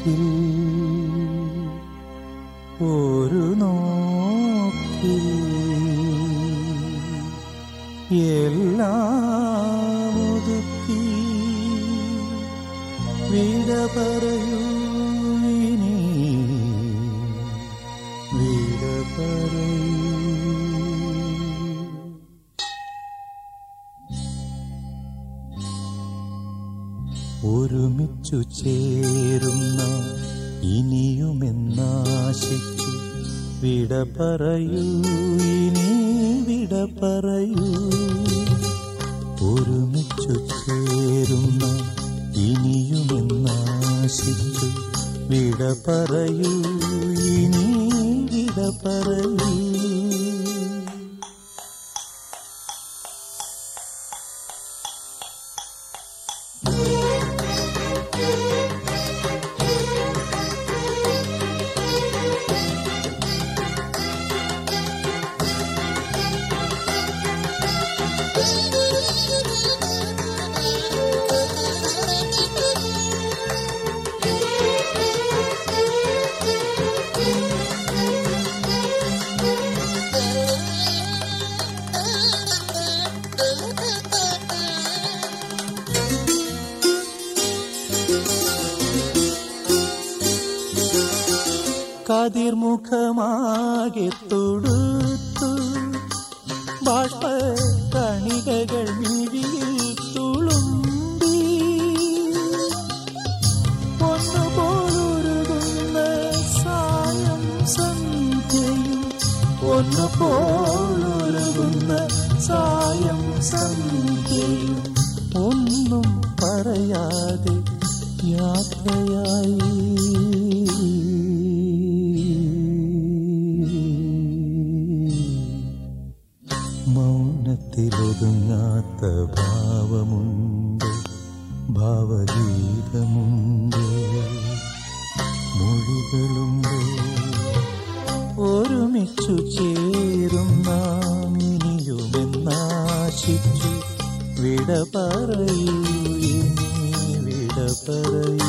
നോക്കിൽ ഒരു നോക്കിൽ എല്ലാം ഒതുക്കി വിട പറയൂ ഇനി വിട പറയൂ ഒരുമിച്ചു ചേരുന്ന ഇനിയുമെന്നാശിച്ചു വിട പറയൂ ഇനി വിട പറയൂ ഒരുമിച്ചു ചേരുന്ന ഇനിയുമെന്നാശിച്ചു വിട പറയൂ ഇനി വിട പറയൂ കതിർമുഖമാകെ തൊടുത്തു ബാഷ്പ കണികകൾ മിഴിയിൽ തുളുമ്പി ഒന്നുപോലൊരുകുന്ന സായം സന്ധ്യയും ഒന്നുപോലൊരുകുന്ന സായം സന്ധ്യയും ഒന്നും പറയാതെ യാത്രയായി മൗനത്തിലൊതുങ്ങാത്ത ഭാവമുണ്ട് ഭാവഗീതമുണ്ട് മൊഴികളുണ്ട് ഒരുമിച്ചു ചേരും നാം ഇനിയുമെന്നാശിച്ചു വിട പറയൂ ഇനി വിട പറയൂ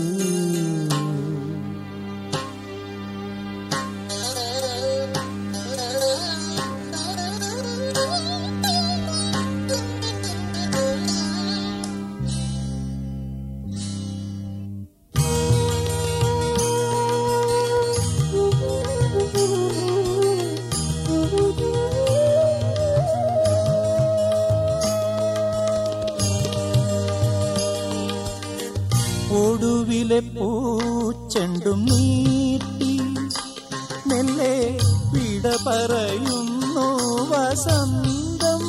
ഒടുവിലെ പൂച്ചെണ്ടും നീട്ടി മെല്ലെ വിട പറയുന്നു വസന്തം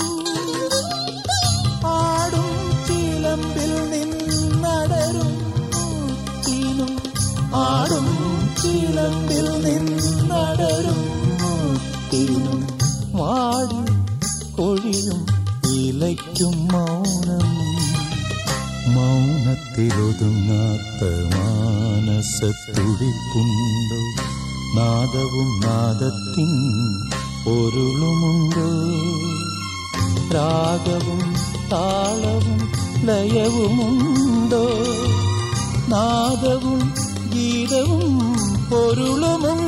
ആടും ചിലമ്പിൽ നിന്നടരും മുത്തിനും ആടും ചിലമ്പിൽ നിന്നടരും മുത്തിനും വാടി കൊഴിയും ഇലയ്ക്കും മൗനം മൗനത്തിലൊതുങ്ങാത്ത മാനസത്തുടിപ്പുണ്ടോ നാദവും നാദത്തിൻ പൊരുളുമുണ്ടോ രാഗവും താളവും ലയവുമുണ്ടോ നാദവും ഗീതവും പൊരുളുമുണ്ടോ